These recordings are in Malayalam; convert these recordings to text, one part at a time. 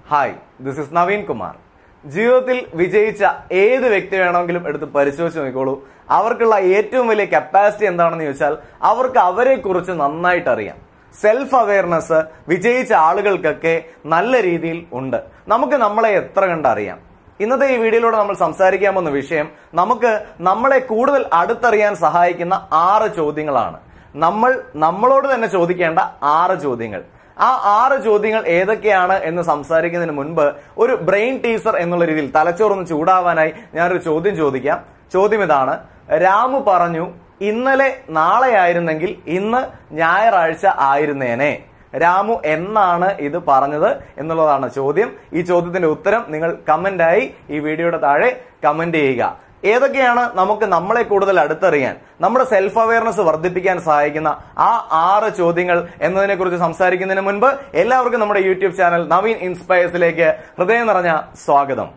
hi this is Naveen Kumar ജീവിതത്തിൽ വിജയിച്ച ഏത് വ്യക്തി വേണമെങ്കിലും എടുത്ത് പരിശോധിച്ച് നോക്കിക്കോളൂ അവർക്കുള്ള ഏറ്റവും വലിയ കപ്പാസിറ്റി എന്താണെന്ന് ചോദിച്ചാൽ അവർക്ക് അവരെ കുറിച്ച് നന്നായിട്ട് അറിയാം സെൽഫ് അവയർനെസ് വിജയിച്ച ആളുകൾക്കൊക്കെ നല്ല രീതിയിൽ ഉണ്ട് നമുക്ക് നമ്മളെ എത്ര കണ്ടറിയാം ഇന്നത്തെ ഈ വീഡിയോയിലൂടെ നമ്മൾ സംസാരിക്കാൻ പോകുന്ന വിഷയം നമുക്ക് നമ്മളെ കൂടുതൽ അടുത്തറിയാൻ സഹായിക്കുന്ന ആറ് ചോദ്യങ്ങളാണ് നമ്മൾ നമ്മളോട് തന്നെ ചോദിക്കേണ്ട ആറ് ചോദ്യങ്ങൾ ആ ആറ് ചോദ്യങ്ങൾ ഏതൊക്കെയാണ് എന്ന് സംസാരിക്കുന്നതിന് മുൻപ് ഒരു ബ്രെയിൻ ടീസർ എന്നുള്ള രീതിയിൽ തലച്ചോറൊന്ന് ചൂടാവാനായി ഞാനൊരു ചോദ്യം ചോദിക്കാം ചോദ്യം ഇതാണ് രാമു പറഞ്ഞു ഇന്നലെ നാളെ ആയിരുന്നെങ്കിൽ ഇന്ന് ഞായറാഴ്ച ആയിരുന്നേനെ രാമു എന്നാണ് ഇത് പറഞ്ഞത് എന്നുള്ളതാണ് ചോദ്യം ഈ ചോദ്യത്തിന്റെ ഉത്തരം നിങ്ങൾ കമന്റായി ഈ വീഡിയോയുടെ താഴെ കമന്റ് ചെയ്യുക ഏതൊക്കെയാണ് നമുക്ക് നമ്മളെ കൂടുതൽ അടുത്തറിയാൻ നമ്മുടെ സെൽഫ് അവയർനെസ് വർദ്ധിപ്പിക്കാൻ സഹായിക്കുന്ന ആ ആറ് ചോദ്യങ്ങൾ എന്നതിനെ കുറിച്ച് സംസാരിക്കുന്നതിന് മുൻപ് എല്ലാവർക്കും നമ്മുടെ യൂട്യൂബ് ചാനൽ നവീൻ ഇൻസ്പയേഴ്സിലേക്ക് ഹൃദയം നിറഞ്ഞ സ്വാഗതം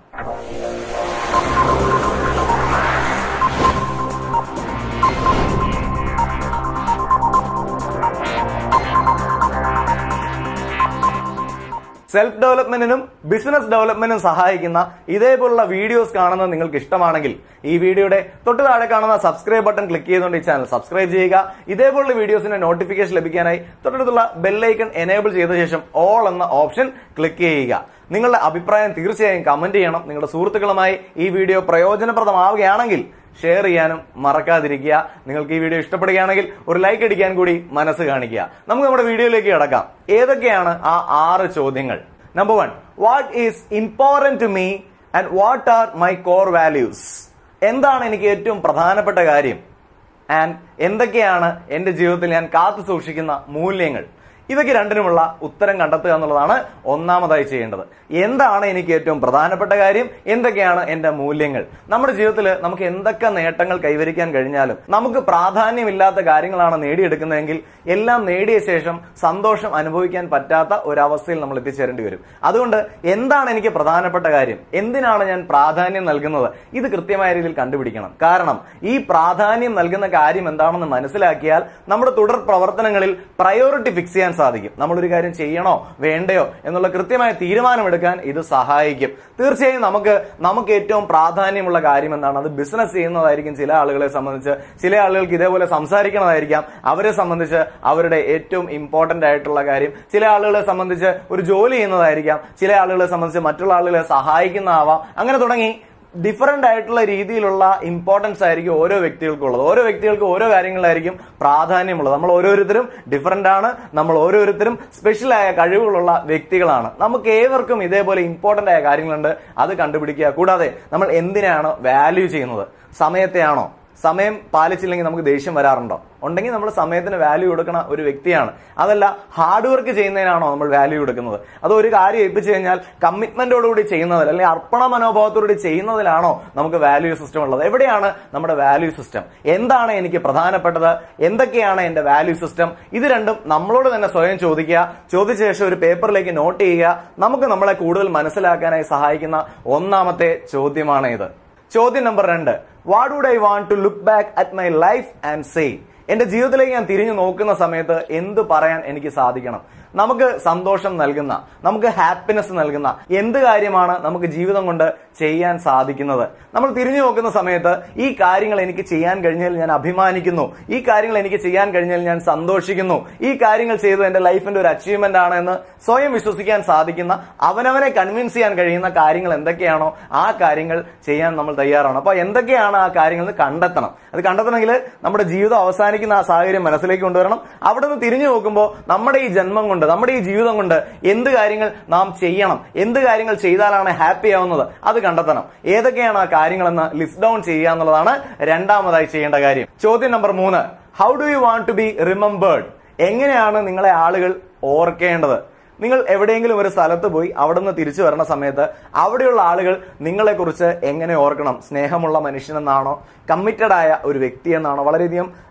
സെൽഫ് ഡെവലപ്മെന്റിനും ബിസിനസ് ഡെവലപ്മെന്റിനും സഹായിക്കുന്ന ഇതേപോലുള്ള വീഡിയോസ് കാണുന്നത് നിങ്ങൾക്ക് ഇഷ്ടമാണെങ്കിൽ ഈ വീഡിയോയുടെ തൊട്ട് താഴെ കാണുന്ന സബ്സ്ക്രൈബ് ബട്ടൺ ക്ലിക്ക് ചെയ്തുകൊണ്ട് ഈ ചാനൽ സബ്സ്ക്രൈബ് ചെയ്യുക ഇതേപോലുള്ള വീഡിയോസിന്റെ നോട്ടിഫിക്കേഷൻ ലഭിക്കാനായി തൊട്ടടുത്തുള്ള ബെല്ലൈക്കൺ എനേബിൾ ചെയ്ത ശേഷം ഓൾ എന്ന ഓപ്ഷൻ ക്ലിക്ക് ചെയ്യുക നിങ്ങളുടെ അഭിപ്രായം തീർച്ചയായും കമന്റ് ചെയ്യണം നിങ്ങളുടെ സുഹൃത്തുക്കളുമായി ഈ വീഡിയോ പ്രയോജനപ്രദമാവുകയാണെങ്കിൽ ഷെയർ ചെയ്യാനും മറക്കാതിരിക്കുക നിങ്ങൾക്ക് ഈ വീഡിയോ ഇഷ്ടപ്പെടുകയാണെങ്കിൽ ഒരു ലൈക്ക് അടിക്കാൻ കൂടി മനസ്സ് കാണിക്കുക നമുക്ക് നമ്മുടെ വീഡിയോയിലേക്ക് കിടക്കാം ഏതൊക്കെയാണ് ആ ആറ് ചോദ്യങ്ങൾ number one what is important to me and what are my core values എന്താണ് എനിക്ക് ഏറ്റവും പ്രധാനപ്പെട്ട കാര്യം ആൻഡ് എന്തൊക്കെയാണ് എന്റെ ജീവിതത്തിൽ ഞാൻ കാത്തു സൂക്ഷിക്കുന്ന മൂല്യങ്ങൾ ഇവയ്ക്ക് രണ്ടിനുമുള്ള ഉത്തരം കണ്ടെത്തുക എന്നുള്ളതാണ് ഒന്നാമതായി ചെയ്യേണ്ടത് എന്താണ് എനിക്ക് ഏറ്റവും പ്രധാനപ്പെട്ട കാര്യം എന്തൊക്കെയാണ് എന്റെ മൂല്യങ്ങൾ നമ്മുടെ ജീവിതത്തിൽ നമുക്ക് എന്തൊക്കെ നേട്ടങ്ങൾ കൈവരിക്കാൻ കഴിഞ്ഞാലും നമുക്ക് പ്രാധാന്യമില്ലാത്ത കാര്യങ്ങളാണ് നേടിയെടുക്കുന്നതെങ്കിൽ എല്ലാം നേടിയ ശേഷം സന്തോഷം അനുഭവിക്കാൻ പറ്റാത്ത ഒരവസ്ഥയിൽ നമ്മൾ എത്തിച്ചേരേണ്ടി വരും അതുകൊണ്ട് എന്താണ് എനിക്ക് പ്രധാനപ്പെട്ട കാര്യം എന്തിനാണ് ഞാൻ പ്രാധാന്യം നൽകുന്നത് ഇത് കൃത്യമായ രീതിയിൽ കണ്ടുപിടിക്കണം കാരണം ഈ പ്രാധാന്യം നൽകുന്ന കാര്യം എന്താണെന്ന് മനസ്സിലാക്കിയാൽ നമ്മുടെ തുടർ പ്രവർത്തനങ്ങളിൽ പ്രയോറിറ്റി ഫിക്സ് ചെയ്യാൻ സാധിക്കും നമ്മളൊരു കാര്യം ചെയ്യണോ വേണ്ടയോ എന്നുള്ള കൃത്യമായ തീരുമാനമെടുക്കാൻ ഇത് സഹായിക്കും തീർച്ചയായും നമുക്ക് നമുക്ക് ഏറ്റവും പ്രാധാന്യമുള്ള കാര്യം എന്താണ് അത് ബിസിനസ് ചെയ്യുന്നതായിരിക്കും ചില ആളുകളെ സംബന്ധിച്ച് ചില ആളുകൾക്ക് ഇതേപോലെ സംസാരിക്കുന്നതായിരിക്കാം അവരെ സംബന്ധിച്ച് അവരുടെ ഏറ്റവും ഇമ്പോർട്ടന്റ് ആയിട്ടുള്ള കാര്യം ചില ആളുകളെ സംബന്ധിച്ച് ഒരു ജോലി ചെയ്യുന്നതായിരിക്കാം ചില ആളുകളെ സംബന്ധിച്ച് മറ്റുള്ള ആളുകളെ സഹായിക്കുന്നതാവാം അങ്ങനെ തുടങ്ങി ഡിഫറെന്റ് ആയിട്ടുള്ള രീതിയിലുള്ള ഇമ്പോർട്ടൻസ് ആയിരിക്കും ഓരോ വ്യക്തികൾക്കും ഉള്ളത് ഓരോ വ്യക്തികൾക്കും ഓരോ കാര്യങ്ങളിലായിരിക്കും പ്രാധാന്യമുള്ളത് നമ്മൾ ഓരോരുത്തരും ഡിഫറെന്റ് ആണ് നമ്മൾ ഓരോരുത്തരും സ്പെഷ്യൽ ആയ കഴിവുകളുള്ള വ്യക്തികളാണ് നമുക്ക് ഏവർക്കും ഇതേപോലെ ഇമ്പോർട്ടന്റ് ആയ കാര്യങ്ങളുണ്ട് അത് കണ്ടുപിടിക്കുക കൂടാതെ നമ്മൾ എന്തിനാണ് വാല്യൂ ചെയ്യുന്നത് സമയത്തെയാണോ സമയം പാലിച്ചില്ലെങ്കിൽ നമുക്ക് ദേഷ്യം വരാറുണ്ടോ ഉണ്ടെങ്കിൽ നമ്മൾ സമയത്തിന് വാല്യൂ കൊടുക്കണ ഒരു വ്യക്തിയാണ് അതല്ല ഹാർഡ് വർക്ക് ചെയ്യുന്നതിനാണോ നമ്മൾ വാല്യൂ കൊടുക്കുന്നത് അത് ഒരു കാര്യം ഏൽപ്പിച്ചു കഴിഞ്ഞാൽ കമ്മിറ്റ്മെന്റോടുകൂടി ചെയ്യുന്നതിൽ അല്ലെങ്കിൽ അർപ്പണ മനോഭാവത്തോടുകൂടി ചെയ്യുന്നതിലാണോ നമുക്ക് വാല്യൂ സിസ്റ്റം ഉള്ളത് എവിടെയാണ് നമ്മുടെ വാല്യൂ സിസ്റ്റം എന്താണ് എനിക്ക് പ്രധാനപ്പെട്ടത് എന്തൊക്കെയാണ് എന്റെ വാല്യൂ സിസ്റ്റം ഇത് രണ്ടും നമ്മളോട് തന്നെ സ്വയം ചോദിക്കുക ചോദിച്ച ശേഷം ഒരു പേപ്പറിലേക്ക് നോട്ട് ചെയ്യുക നമുക്ക് നമ്മളെ കൂടുതൽ മനസ്സിലാക്കാനായി സഹായിക്കുന്ന ഒന്നാമത്തെ ചോദ്യമാണ് ഇത് ചോദ്യം നമ്പർ രണ്ട് what would I want to look back at my life and say എന്റെ ജീവിതത്തിലേക്ക് ഞാൻ തിരിഞ്ഞു നോക്കുന്ന സമയത്ത് എന്ത് പറയാൻ എനിക്ക് സാധിക്കണം നമുക്ക് സന്തോഷം നൽകുന്ന നമുക്ക് ഹാപ്പിനെസ് നൽകുന്ന എന്ത് കാര്യമാണ് നമുക്ക് ജീവിതം കൊണ്ട് ചെയ്യാൻ സാധിക്കുന്നത് നമ്മൾ തിരിഞ്ഞു നോക്കുന്ന സമയത്ത് ഈ കാര്യങ്ങൾ എനിക്ക് ചെയ്യാൻ കഴിഞ്ഞാൽ ഞാൻ അഭിമാനിക്കുന്നു ഈ കാര്യങ്ങൾ എനിക്ക് ചെയ്യാൻ കഴിഞ്ഞാൽ ഞാൻ സന്തോഷിക്കുന്നു ഈ കാര്യങ്ങൾ ചെയ്തത് എന്റെ ലൈഫിന്റെ ഒരു അച്ചീവ്മെന്റ് ആണ് എന്ന് സ്വയം വിശ്വസിക്കാൻ സാധിക്കുന്ന അവനവനെ കൺവിൻസ് ചെയ്യാൻ കഴിയുന്ന കാര്യങ്ങൾ എന്തൊക്കെയാണോ ആ കാര്യങ്ങൾ ചെയ്യാൻ നമ്മൾ തയ്യാറാണ് അപ്പൊ എന്തൊക്കെയാണ് ആ കാര്യങ്ങൾ എന്ന് കണ്ടെത്തണം അത് കണ്ടെത്തണമെങ്കിൽ നമ്മുടെ ജീവിതം അവസാനിക്കുന്ന ആ സാഹചര്യം മനസ്സിലേക്ക് കൊണ്ടുവരണം അവിടെ നിന്ന് തിരിഞ്ഞു നോക്കുമ്പോൾ നമ്മുടെ ഈ ജന്മം കൊണ്ട് നമ്മുടെ ഈ ജീവിതം കൊണ്ട് എന്ത് കാര്യങ്ങൾ നാം ചെയ്യണം എന്ത് കാര്യങ്ങൾ ചെയ്താലാണ് ഹാപ്പി ആവുന്നത് അത് കണ്ടെത്തണം ഏതൊക്കെയാണ് ആ കാര്യങ്ങളെന്ന് ലിസ്റ്റ് ഡൗൺ ചെയ്യുക എന്നുള്ളതാണ് രണ്ടാമതായി ചെയ്യേണ്ട കാര്യം ചോദ്യം നമ്പർ മൂന്ന് how do you want to be remembered എങ്ങനെയാണ് നിങ്ങളെ ആളുകൾ ഓർക്കേണ്ടത് നിങ്ങൾ എവിടെയെങ്കിലും ഒരു സ്ഥലത്ത് പോയി അവിടെ നിന്ന് തിരിച്ചു വരുന്ന സമയത്ത് അവിടെയുള്ള ആളുകൾ നിങ്ങളെക്കുറിച്ച് എങ്ങനെ ഓർക്കണം സ്നേഹമുള്ള മനുഷ്യനെന്നാണോ കമ്മിറ്റഡ് ആയ ഒരു വ്യക്തി എന്നാണോ വളരെയധികം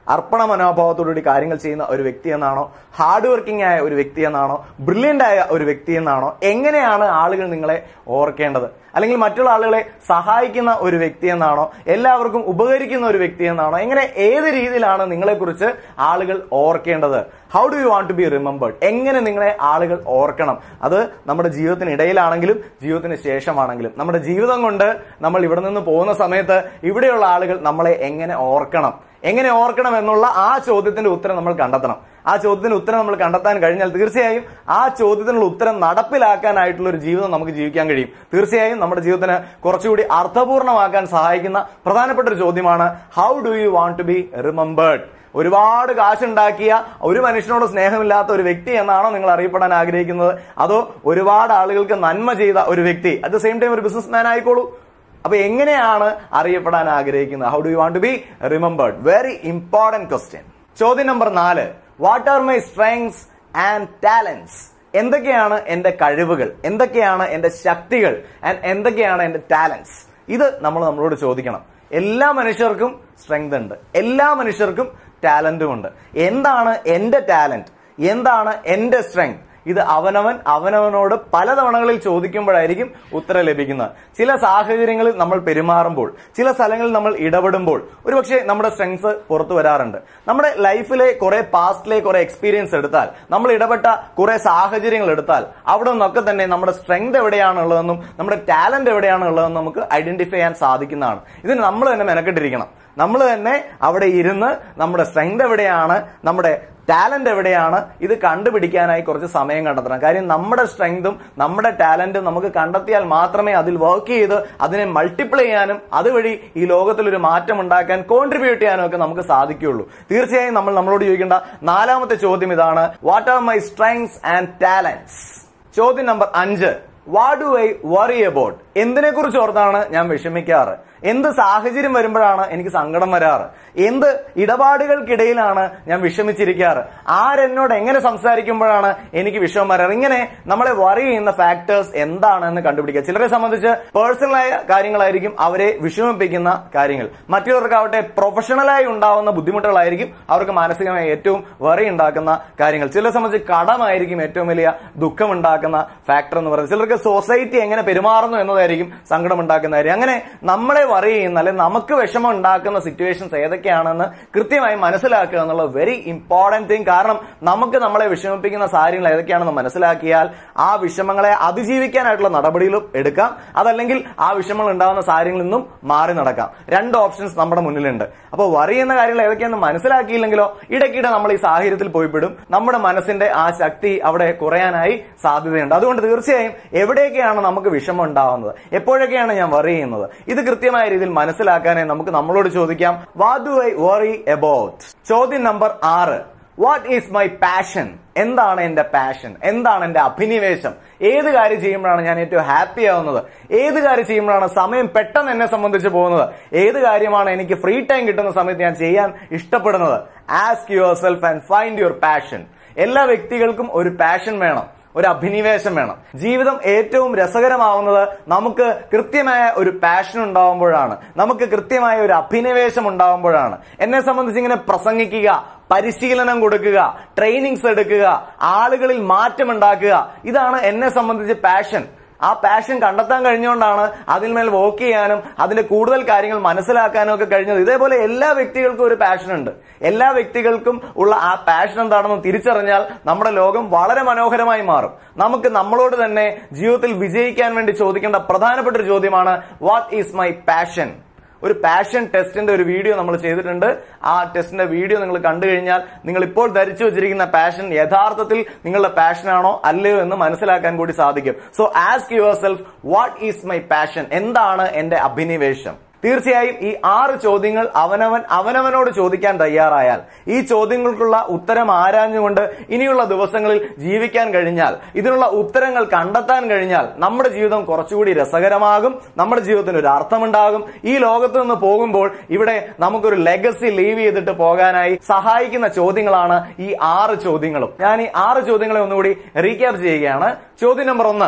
അർപ്പണ മനോഭാവത്തോടുകൂടി കാര്യങ്ങൾ ചെയ്യുന്ന ഒരു വ്യക്തി എന്നാണോ ഹാർഡ് വർക്കിംഗ് ആയ ഒരു വ്യക്തി എന്നാണോ ബ്രില്യൻ്റ് ആയ ഒരു വ്യക്തി എന്നാണോ എങ്ങനെയാണ് ആളുകൾ നിങ്ങളെ ഓർക്കേണ്ടത് അല്ലെങ്കിൽ മറ്റുള്ള ആളുകളെ സഹായിക്കുന്ന ഒരു വ്യക്തി എന്നാണോ എല്ലാവർക്കും ഉപകരിക്കുന്ന ഒരു വ്യക്തി എന്നാണോ എങ്ങനെ ഏത് രീതിയിലാണ് നിങ്ങളെക്കുറിച്ച് ആളുകൾ ഓർക്കേണ്ടത് how do you want to be remembered എങ്ങനെ നിങ്ങളെ ആളുകൾ ഓർക്കണം അത് നമ്മുടെ ജീവിതത്തിന് ഇടയിലാണെങ്കിലും ജീവിതത്തിന് ശേഷമാണെങ്കിലും നമ്മുടെ ജീവിതം കൊണ്ട് നമ്മൾ ഇവിടെ നിന്ന് പോകുന്ന സമയത്ത് ഇവിടെയുള്ള ആളുകൾ നമ്മളെ എങ്ങനെ ഓർക്കണം എങ്ങനെ ഓർക്കണം എന്നുള്ള ആ ചോദ്യത്തിന്റെ ഉത്തരം നമ്മൾ കണ്ടെത്തണം ആ ചോദ്യത്തിന് ഉത്തരം നമ്മൾ കണ്ടെത്താൻ കഴിഞ്ഞാൽ തീർച്ചയായും ആ ചോദ്യത്തിനുള്ള ഉത്തരം നടപ്പിലാക്കാനായിട്ടുള്ള ഒരു ജീവിതം നമുക്ക് ജീവിക്കാൻ കഴിയും തീർച്ചയായും നമ്മുടെ ജീവിതത്തിന് കുറച്ചുകൂടി അർത്ഥപൂർണ്ണമാക്കാൻ സഹായിക്കുന്ന പ്രധാനപ്പെട്ട ഒരു ചോദ്യമാണ് how do you want to be remembered ഒരുപാട് കാശുണ്ടാക്കിയ ഒരു മനുഷ്യനോട് സ്നേഹമില്ലാത്ത ഒരു വ്യക്തി എന്നാണോ നിങ്ങൾ അറിയപ്പെടാൻ ആഗ്രഹിക്കുന്നത് അതോ ഒരുപാട് ആളുകൾക്ക് നന്മ ചെയ്ത ഒരു വ്യക്തി അറ്റ് ദ സെയിം ടൈം ഒരു ബിസിനസ് മാൻ ആയിക്കോളൂ അപ്പൊ എങ്ങനെയാണ് അറിയപ്പെടാൻ ആഗ്രഹിക്കുന്നത് how do you want to be remembered very important question ചോദ്യം നമ്പർ നാല് what are my strengths and talents എന്തൊക്കെയാണ് എന്റെ കഴിവുകൾ എന്തൊക്കെയാണ് എന്റെ ശക്തികൾ ആൻഡ് എന്തൊക്കെയാണ് എന്റെ ടാലൻസ് ഇത് നമ്മൾ നമ്മളോട് ചോദിക്കണം എല്ലാ മനുഷ്യർക്കും സ്ട്രെങ്ത് ഉണ്ട് എല്ലാ മനുഷ്യർക്കും ടാലന്റും ഉണ്ട് എന്താണ് എന്റെ ടാലന്റ് എന്താണ് എന്റെ സ്ട്രെങ്ത് ഇത് അവനവൻ അവനവനോട് പലതവണകളിൽ ചോദിക്കുമ്പോഴായിരിക്കും ഉത്തരം ലഭിക്കുന്നത് ചില സാഹചര്യങ്ങളിൽ നമ്മൾ പെരുമാറുമ്പോൾ ചില സ്ഥലങ്ങളിൽ നമ്മൾ ഇടപെടുമ്പോൾ ഒരുപക്ഷെ നമ്മുടെ സ്ട്രെങ്സ് പുറത്തു വരാറുണ്ട് നമ്മുടെ ലൈഫിലെ കുറെ പാസ്റ്റിലെ കുറെ എക്സ്പീരിയൻസ് എടുത്താൽ നമ്മൾ ഇടപെട്ട കുറെ സാഹചര്യങ്ങൾ എടുത്താൽ അവിടെ നിന്നൊക്കെ തന്നെ നമ്മുടെ സ്ട്രെങ്ത് എവിടെയാണുള്ളതെന്നും നമ്മുടെ ടാലന്റ് എവിടെയാണുള്ളതെന്നും നമുക്ക് ഐഡന്റിഫൈ ചെയ്യാൻ സാധിക്കുന്നതാണ് ഇതിന് നമ്മൾ തന്നെ മെനക്കെട്ടിരിക്കണം നമ്മൾ തന്നെ അവിടെ ഇരുന്ന് നമ്മുടെ സ്ട്രെങ്ത് എവിടെയാണ് നമ്മുടെ ടാലന്റ് എവിടെയാണ് ഇത് കണ്ടുപിടിക്കാനായി കുറച്ച് സമയം കണ്ടെത്തണം കാര്യം നമ്മുടെ സ്ട്രെങ്തും നമ്മുടെ ടാലന്റും നമുക്ക് കണ്ടെത്തിയാൽ മാത്രമേ അതിൽ വർക്ക് ചെയ്ത് അതിനെ മൾട്ടിപ്ലൈ ചെയ്യാനും അതുവഴി ഈ ലോകത്തിൽ ഒരു മാറ്റം ഉണ്ടാക്കാൻ കോൺട്രിബ്യൂട്ട് ചെയ്യാനും ഒക്കെ നമുക്ക് സാധിക്കുകയുള്ളൂ തീർച്ചയായും നമ്മൾ നമ്മളോട് ചോദിക്കേണ്ട നാലാമത്തെ ചോദ്യം ഇതാണ് what are my strengths and talents ചോദ്യം നമ്പർ അഞ്ച് what do I worry about എന്തിനെ കുറിച്ച് ഓർത്താണ് ഞാൻ വിഷമിക്കാറ് എന്ത് സാഹചര്യം വരുമ്പോഴാണ് എനിക്ക് സങ്കടം വരാറ് എന്ത് ഇടപാടുകൾക്കിടയിലാണ് ഞാൻ വിഷമിച്ചിരിക്കാറ് ആരെന്നോട് എങ്ങനെ സംസാരിക്കുമ്പോഴാണ് എനിക്ക് വിഷമം വരാറ് ഇങ്ങനെ നമ്മളെ വറി ചെയ്യുന്ന ഫാക്ടേഴ്സ് എന്താണെന്ന് കണ്ടുപിടിക്കുക ചിലരെ സംബന്ധിച്ച് പേഴ്സണലായ കാര്യങ്ങളായിരിക്കും അവരെ വിഷമിപ്പിക്കുന്ന കാര്യങ്ങൾ മറ്റുള്ളവർക്കാവട്ടെ പ്രൊഫഷണലായി ഉണ്ടാവുന്ന ബുദ്ധിമുട്ടുകളായിരിക്കും അവർക്ക് മാനസികമായി ഏറ്റവും വറി ഉണ്ടാക്കുന്ന കാര്യങ്ങൾ ചിലരെ സംബന്ധിച്ച് കടമായിരിക്കും ഏറ്റവും വലിയ ദുഃഖമുണ്ടാക്കുന്ന ഫാക്ടർ എന്ന് പറയുന്നത് ചിലർക്ക് സൊസൈറ്റി എങ്ങനെ പെരുമാറുന്നു എന്നതായിരിക്കും സങ്കടം ഉണ്ടാക്കുന്ന കാര്യം അങ്ങനെ നമ്മളെ വറി ചെയ്യുന്ന അല്ലെങ്കിൽ നമുക്ക് വിഷമം ഉണ്ടാക്കുന്ന സിറ്റുവേഷൻസ് ഏതൊക്കെയാണെന്ന് കൃത്യമായി മനസ്സിലാക്കുക എന്നുള്ളത് വെരി ഇമ്പോർട്ടന്റ് തിങ് കാരണം നമുക്ക് നമ്മളെ വിഷമിപ്പിക്കുന്ന കാര്യങ്ങൾ ഏതൊക്കെയാണെന്ന് മനസ്സിലാക്കിയാൽ ആ വിഷമങ്ങളെ അതിജീവിക്കാനായിട്ടുള്ള നടപടികളും എടുക്കാം അതല്ലെങ്കിൽ ആ വിഷമങ്ങൾ ഉണ്ടാകുന്ന സാഹചര്യങ്ങളിൽ നിന്നും മാറി നടക്കാം രണ്ട് ഓപ്ഷൻസ് നമ്മുടെ മുന്നിലുണ്ട് അപ്പോൾ വറി ചെയ്യുന്ന കാര്യങ്ങൾ ഏതൊക്കെയാണെന്ന് മനസ്സിലാക്കിയില്ലെങ്കിലോ ഇടയ്ക്കിടെ നമ്മൾ ഈ സാഹചര്യത്തിൽ പോയിപ്പെടും നമ്മുടെ മനസ്സിന്റെ ആ ശക്തി അവിടെ കുറയാനായി സാധ്യതയുണ്ട് അതുകൊണ്ട് തീർച്ചയായും എവിടെയൊക്കെയാണ് നമുക്ക് വിഷമം ഉണ്ടാവുന്നത് എപ്പോഴൊക്കെയാണ് ഞാൻ വറി ചെയ്യുന്നത് ഇത് കൃത്യമായ രീതിയിൽ മനസ്സിലാക്കാനായി നമുക്ക് നമ്മളോട് ചോദിക്കാം what do I worry about ചോദ്യം നമ്പർ ആറ് വാട്ട് ഈസ് മൈ പാഷൻ എന്താണ് എന്റെ പാഷൻ എന്താണ് എന്റെ അഭിനിവേശം ഏത് കാര്യം ചെയ്യുമ്പോഴാണ് ഞാൻ ഏറ്റവും ഹാപ്പി ആവുന്നത് ഏത് കാര്യം ചെയ്യുമ്പോഴാണ് സമയം പെട്ടെന്ന് എന്നെ സംബന്ധിച്ച് പോകുന്നത് ഏത് കാര്യമാണ് എനിക്ക് ഫ്രീ ടൈം കിട്ടുന്ന സമയത്ത് ഞാൻ ചെയ്യാൻ ഇഷ്ടപ്പെടുന്നത് ask yourself and find your passion എല്ലാ വ്യക്തികൾക്കും ഒരു പാഷൻ വേണം ഒരു അഭിനിവേശം വേണം ജീവിതം ഏറ്റവും രസകരമാവുന്നത് നമുക്ക് കൃത്യമായ ഒരു പാഷൻ ഉണ്ടാവുമ്പോഴാണ് നമുക്ക് കൃത്യമായ ഒരു അഭിനിവേശം ഉണ്ടാവുമ്പോഴാണ് എന്നെ സംബന്ധിച്ച് ഇങ്ങനെ പ്രസംഗിക്കുക പരിശീലനം കൊടുക്കുക ട്രെയിനിങ്സ് എടുക്കുക ആളുകളിൽ മാറ്റം ഉണ്ടാക്കുക ഇതാണ് എന്നെ സംബന്ധിച്ച് പാഷൻ ആ പാഷൻ കണ്ടെത്താൻ കഴിഞ്ഞുകൊണ്ടാണ് അതിന്മേൽ വർക്ക് ചെയ്യാനും അതിന്റെ കൂടുതൽ കാര്യങ്ങൾ മനസ്സിലാക്കാനും ഒക്കെ കഴിഞ്ഞത് ഇതേപോലെ എല്ലാ വ്യക്തികൾക്കും ഒരു പാഷൻ ഉണ്ട് എല്ലാ വ്യക്തികൾക്കും ഉള്ള ആ പാഷൻ എന്താണെന്ന് തിരിച്ചറിഞ്ഞാൽ നമ്മുടെ ലോകം വളരെ മനോഹരമായി മാറും നമുക്ക് നമ്മളോട് തന്നെ ജീവിതത്തിൽ വിജയിക്കാൻ വേണ്ടി ചോദിക്കേണ്ട പ്രധാനപ്പെട്ട ഒരു ചോദ്യമാണ് വാട്ട് ഈസ് മൈ പാഷൻ ഒരു പാഷൻ ടെസ്റ്റിന്റെ ഒരു വീഡിയോ നമ്മൾ ചെയ്തിട്ടുണ്ട് ആ ടെസ്റ്റിന്റെ വീഡിയോ നിങ്ങൾ കണ്ടു കഴിഞ്ഞാൽ നിങ്ങൾ ഇപ്പോൾ ധരിച്ചു വെച്ചിരിക്കുന്ന പാഷൻ യഥാർത്ഥത്തിൽ നിങ്ങളുടെ പാഷനാണോ അല്ലയോ എന്ന് മനസ്സിലാക്കാൻ കൂടി സാധിക്കും so ask yourself what is my passion എന്താണ് എന്റെ അഭിനിവേശം തീർച്ചയായും ഈ ആറ് ചോദ്യങ്ങൾ അവനവൻ അവനവനോട് ചോദിക്കാൻ തയ്യാറായാൽ ഈ ചോദ്യങ്ങൾക്കുള്ള ഉത്തരം ആരാഞ്ഞുകൊണ്ട് ഇനിയുള്ള ദിവസങ്ങളിൽ ജീവിക്കാൻ കഴിഞ്ഞാൽ ഇതിനുള്ള ഉത്തരങ്ങൾ കണ്ടെത്താൻ കഴിഞ്ഞാൽ നമ്മുടെ ജീവിതം കുറച്ചുകൂടി രസകരമാകും നമ്മുടെ ജീവിതത്തിന് ഒരു അർത്ഥമുണ്ടാകും ഈ ലോകത്ത് നിന്ന് പോകുമ്പോൾ ഇവിടെ നമുക്കൊരു ലെഗസി ലീവ് ചെയ്തിട്ട് പോകാനായി സഹായിക്കുന്ന ചോദ്യങ്ങളാണ് ഈ ആറ് ചോദ്യങ്ങളും ഞാൻ ഈ ആറ് ചോദ്യങ്ങളെ ഒന്നുകൂടി റീക്യാപ്പ് ചെയ്യുകയാണ് ചോദ്യം നമ്പർ ഒന്ന്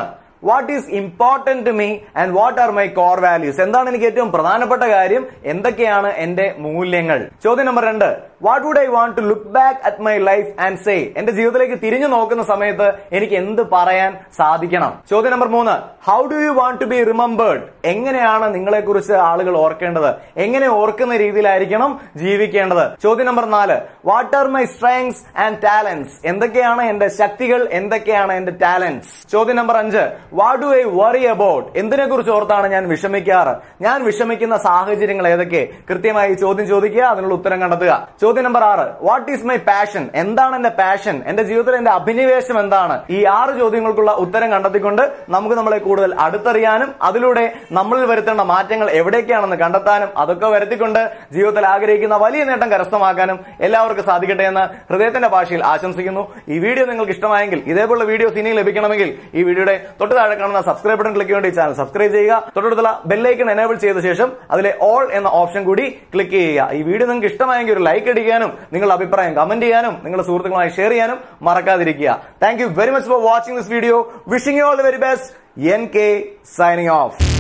what is important to me and what are my core values എന്താണ് എനിക്ക് ഏറ്റവും പ്രധാനപ്പെട്ട കാര്യം എന്തൊക്കെയാണ് എന്റെ മൂല്യങ്ങൾ ചോദ്യം നമ്പർ രണ്ട് what would I want to look back at my life and say എന്റെ ജീവിതത്തിലേക്ക് തിരിഞ്ഞു നോക്കുന്ന സമയത്ത് എനിക്ക് എന്ത് പറയാൻ സാധിക്കണം ചോദ്യം നമ്പർ മൂന്ന് how do you want to be remembered എങ്ങനെയാണ് നിങ്ങളെ കുറിച്ച് ആളുകൾ ഓർക്കേണ്ടത് എങ്ങനെ ഓർക്കുന്ന രീതിയിലായിരിക്കണം ജീവിക്കേണ്ടത് ചോദ്യം നമ്പർ നാല് what are my strengths and talents എന്തൊക്കെയാണ് എന്റെ ശക്തികൾ എന്തൊക്കെയാണ് എന്റെ ടാലൻസ് ചോദ്യം നമ്പർ അഞ്ച് what do I worry about എന്തിനെ കുറിച്ച് ഓർത്താണ് ഞാൻ വിഷമിക്കാറ് ഞാൻ വിഷമിക്കുന്ന സാഹചര്യങ്ങൾ ഏതൊക്കെ കൃത്യമായി ചോദ്യം ചോദിക്കുക അതിനുള്ള ഉത്തരം കണ്ടെത്തുക ചോദ്യം നമ്പർ ആറ് വാട്ട് ഈസ് മൈ പാഷൻ എന്താണ് എന്റെ പാഷൻ എന്റെ ജീവിതത്തിൽ എന്റെ അഭിനിവേശം എന്താണ് ഈ ആറ് ചോദ്യങ്ങൾക്കുള്ള ഉത്തരം കണ്ടെത്തിക്കൊണ്ട് നമുക്ക് നമ്മളെ കൂടുതൽ അടുത്തറിയാനും അതിലൂടെ നമ്മളിൽ വരുത്തേണ്ട മാറ്റങ്ങൾ എവിടേക്കാണെന്ന് കണ്ടെത്താനും അതൊക്കെ വരുത്തിക്കൊണ്ട് ജീവിതത്തിൽ ആഗ്രഹിക്കുന്ന വലിയ നേട്ടം കരസ്ഥമാക്കാനും എല്ലാവർക്കും സാധിക്കട്ടെ എന്ന് ഹൃദയത്തിന്റെ ഭാഷയിൽ ആശംസിക്കുന്നു ഈ വീഡിയോ നിങ്ങൾക്ക് ഇഷ്ടമായെങ്കിൽ ഇതേപോലുള്ള വീഡിയോസ് ഇനിയും ലഭിക്കണമെങ്കിൽ ഈ വീഡിയോയുടെ തൊട്ട് താഴെ കാണുന്ന സബ്സ്ക്രൈബ് ബട്ടൺ ക്ലിക്ക് ചെയ്യേണ്ട ഈ ചാനൽ സബ്സ്ക്രൈബ് ചെയ്യുക തൊട്ടടുത്തുള്ള ബെല്ലൈക്കൺ എനേബിൾ ചെയ്ത ശേഷം അതിലെ ഓൾ എന്ന ഓപ്ഷൻ കൂടി ക്ലിക്ക് ചെയ്യുക ഈ വീഡിയോ നിങ്ങൾക്ക് ഇഷ്ടമായെങ്കിൽ ഒരു ലൈക്ക് അടിക്കാനും നിങ്ങളുടെ അഭിപ്രായം കമന്റ് ചെയ്യാനും നിങ്ങളുടെ സുഹൃത്തുക്കളുമായി ഷെയർ ചെയ്യാനും മറക്കാതിരിക്കുക thank you very much for watching this video wishing you all the very best N K signing of